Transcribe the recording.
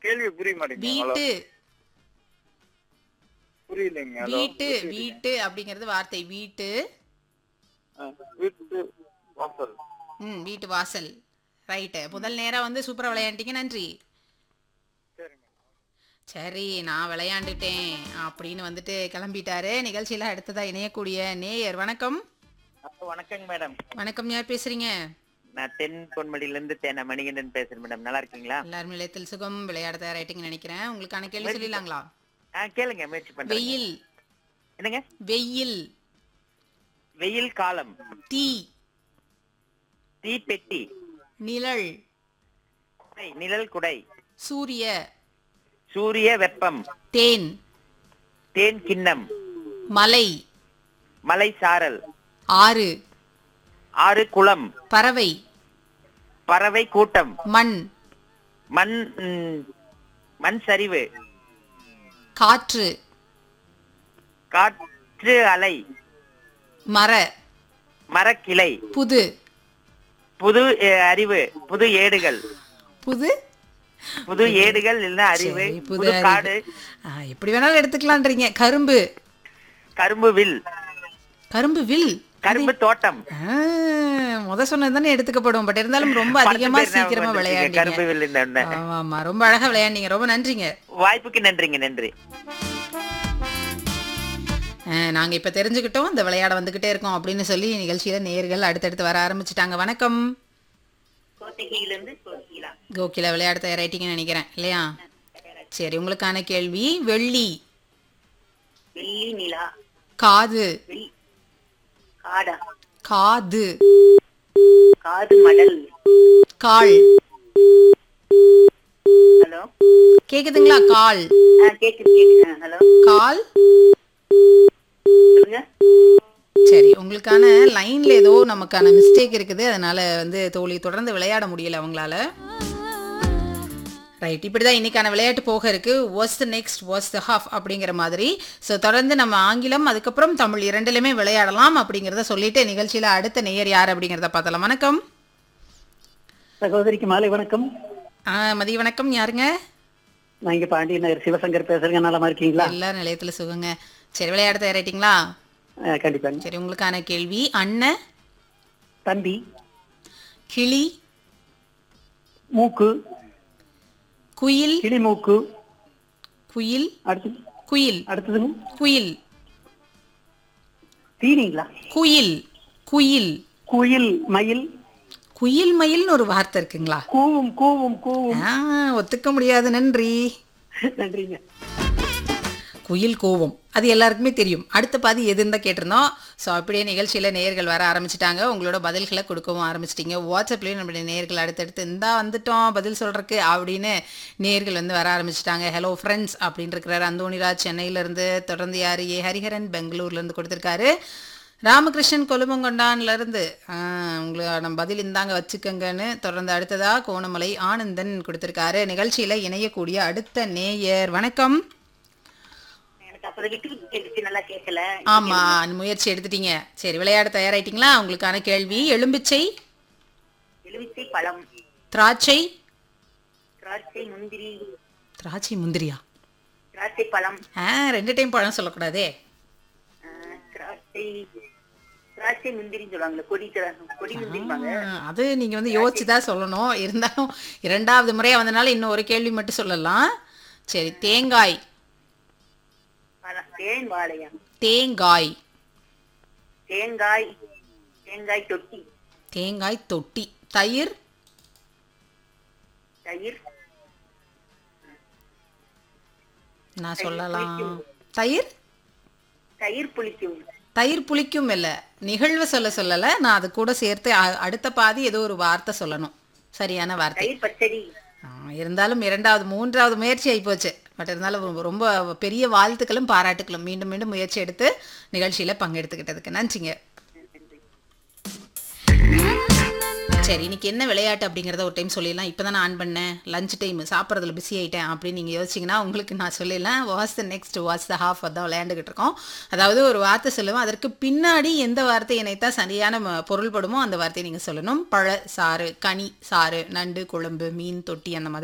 கேள்வி புரிய மாட்டேங்குது ஹலோ வீட்டு புரியலைங்க ஹலோ வீட்டு வீட்டு அப்படிங்கிறது வார்த்தை வீட்டு ஆ, வீட்டு வாசல் ம் வீட்டு வாசல் ரைட்டு முதல் நேரம் வந்து சூப்பரா விளையாண்டீங்க நன்றி சரிங்க சரி நான் விளையாண்டுட்டேன் அப்படின்னு வந்துட்டு கிளம்பிட்டாரு நிகழ்ச்சியில அடுத்ததா இணையக்கூடிய நேயர் வணக்கம் அப்போ வணக்கங்க மேடம் வணக்கம் யார் பேசுறீங்க நான் தென் பொன்மடியில இருந்து தேன மணிகண்டன் பேசுறேன் மேடம் நல்லா இருக்கீங்களா எல்லாரும் நிலையத்தில் சுகம் விளையாட தயாராயிட்டீங்கன்னு நினைக்கிறேன் உங்களுக்கான கேள்வி சொல்லிடலாங்களா ஆ கேளுங்க முயற்சி பண்றேன் வெயில் என்னங்க வெயில் வெயில் காலம் தீ தீப்பெட்டி நிழல் குடை நிழல் குடை சூரிய சூரிய வெப்பம் தேன் தேன் கிண்ணம் மலை மலை சாரல் ஆறு ஆறு குளம் பறவை பறவை கூட்டம் மண் மண் ம், மண் சரிவு காற்று காற்று அலை மர மரக்கிளை புது புது அஹ், அறிவு புது ஏடுகள் புது புது ஏடுகள் இல்ல அறிவு சரி, புது புது அறிவு. காடு ஆ, எப்படி வேணாலும் எடுத்துக்கலான்றீங்க கரும்பு கரும்பு வில் கரும்பு வில் கரும்பு தோட்டம் ஆ, முத சொன்னது தானே எடுத்துக்கப்படும் பட் இருந்தாலும் ரொம்ப பத்து அதிகமா பேர் ஞாபகம் சீக்கிரமா வந்துருச்சுங்க. கரும்பு விளையாண்டீங்க வில் இந்த ஒண்ணு. ஆமா ஆமா ரொம்ப அழகா விளையாண்டீங்க ரொம்ப நன்றிங்க வாய்ப்புக்கு நன்றிங்க நன்றி ஆ, நாங்க இப்ப தெரிஞ்சுக்கிட்டோம் இந்த விளையாட வந்துகிட்டே இருக்கோம் அப்படின்னு சொல்லி நிகழ்ச்சியில நேர்கள் அடுத்தடுத்து வர ஆரம்பிச்சிட்டாங்க வணக்கம் கோகிலா விளையாட தயாராயிட்டீங்கன்னு நினைக்கிறேன் இல்லையா சரி உங்களுக்கான கேள்வி வெள்ளி வெள்ளி நிலா காது காடா காது காது மடல் கால் ஹலோ கேக்குதுங்களா கால் ஆ கேக்குது கேக்குது ஹலோ கால் சொல்லுங்க சரி உங்களுக்கான லைன்ல ஏதோ நமக்கான மிஸ்டேக் இருக்குது அதனால வந்து தோழி தொடர்ந்து விளையாட முடியல அவங்களால ரைட் இப்படி தான் இன்னைக்கான விளையாட்டு போக இருக்கு was the next was the half அப்படிங்கிற மாதிரி ஸோ தொடர்ந்து நம்ம ஆங்கிலம் அதுக்கப்புறம் தமிழ் இரண்டுலையுமே விளையாடலாம் அப்படிங்கிறத சொல்லிட்டு நிகழ்ச்சியில அடுத்த நேயர் யார் அப்படிங்கிறத பார்த்தலாம் வணக்கம் சகோதரிக்கு மாலை வணக்கம் ஆ, மதிய வணக்கம் யாருங்க நான் இங்க பாண்டிய நகர் சிவசங்கர் பேசுறேங்க நலமா இருக்கீங்களா எல்லா நிலையத்துல சுகங்க சரி விளையாட தயாராயிட்டீங்களா அஹ், கண்டிப்பாங்க சரி உங்களுக்கான கேள்வி அண்ணன் தம்பி கிளி மூக்கு குயில் கிளி மூக்கு குயில் அடுத்து குயில் அடுத்ததுங்க குயில் தீனிங்களா குயில் குயில் குயில் மயில் குயில் மயில்னு ஒரு வார்த்தை இருக்குங்களா கூவும் கூவும் கூவும் ஆ, ஒத்துக்க முடியாது நன்றி நன்றிங்க குயில் கோவம் அது எல்லாருக்குமே தெரியும் அடுத்த பாதி எதுன்னு தான் கேட்டிருந்தோம் ஸோ அப்படியே நிகழ்ச்சியில் நேயர்கள் வர ஆரம்பிச்சிட்டாங்க உங்களோட பதில்களை கொடுக்கவும் ஆரம்பிச்சிட்டிங்க வாட்ஸ்அப்லேயும் நம்மளுடைய நேயர்கள் அடுத்தடுத்து இந்தா வந்துட்டோம் பதில் சொல்கிறக்கு அப்படின்னு நேயர்கள் வந்து வர ஆரம்பிச்சிட்டாங்க ஹலோ ஃப்ரெண்ட்ஸ் அப்படின்னு இருக்கிறாரு அந்தோணிராஜ் சென்னையிலேருந்து தொடர்ந்து யார் ஏ ஹரிஹரன் பெங்களூர்லேருந்து கொடுத்துருக்காரு ராமகிருஷ்ணன் கொலுமங்கொண்டான்லேருந்து உங்களோட பதில் இந்தாங்க வச்சுக்கோங்கன்னு தொடர்ந்து அடுத்ததா கோணமலை ஆனந்தன் கொடுத்துருக்காரு நிகழ்ச்சியில் இணையக்கூடிய அடுத்த நேயர் வணக்கம் எனக்கு அப்போது விட்டு விட்டு கேட்டுச்சு நல்லா கேட்கல ஆமா முயற்சி எடுத்துட்டீங்க சரி விளையாட தயாராயிட்டீங்களா உங்களுக்கான கேள்வி எலும்பிச்சை எலுமிச்சை பழம் திராட்சை திராட்சை முந்திரி திராட்சை முந்திரியா திராட்சை பழம் ஆ ரெண்டு டைம் பழம் சொல்லக்கூடாதே ஆ, திராட்சை திராட்சை முந்திரின்னு சொல்லுவாங்களே கொடி திரா- கொடி முந்திரிப்பாங்க ஆ, அது நீங்க வந்து யோசிச்சு தான் சொல்லணும் இருந்தாலும் இரண்டாவது முறையா வந்தனால இன்னும் ஒரு கேள்வி மட்டும் சொல்லலாம் சரி தேங்காய் பழம். தேன் வாழையா தேங்காய் தேங்காய் தேங்காய் தொட்டி தேங்காய் தொட்டி தயிர் தயிர் நான் சொல்லலாம் தயிர் தயிர் புளிக்கும் தயிர் புளிக்கும் இல்லை நிகழ்வு சொல்ல சொல்லலை நான் அது கூட சேர்த்து அ- அடுத்த பாதி ஏதோ ஒரு வார்த்தை சொல்லணும் சரியான வார்த்தை தயிர் பச்சடி ஆ, இருந்தாலும் இரண்டாவது மூன்றாவது முயற்சி ஆயிப்போச்சு பட் இருந்தாலும் ரொம்ப- ரொம்ப பெரிய வாழ்த்துக்களும் பாராட்டுக்களும் மீண்டும் மீண்டும் முயற்சி எடுத்து நிகழ்ச்சியில பங்கெடுத்துக்கிட்டதுக்கு நன்றிங்க சரி இன்னைக்கு என்ன விளையாட்டு அப்படிங்கிறத ஒரு டைம் சொல்லிடலாம் இப்போ தான் நான் ஆன் பண்ணேன் லஞ்ச் டைம் சாப்பிட்றதுல பிஸி ஆயிட்டேன் அப்படின்னு நீங்கள் யோசிச்சிங்கன்னா உங்களுக்கு நான் சொல்லிடலாம் was the next was the half தான் விளையாண்டுக்கிட்டு இருக்கோம் அதாவது ஒரு வார்த்தை சொல்லுவோம் அதற்கு பின்னாடி எந்த வார்த்தை இணைத்தா சரியான ம- பொருள்படுமோ அந்த வார்த்தையை நீங்கள் சொல்லணும் பழ சாறு கனி சாறு நண்டு குழம்பு மீன் தொட்டி அந்த மாதிரி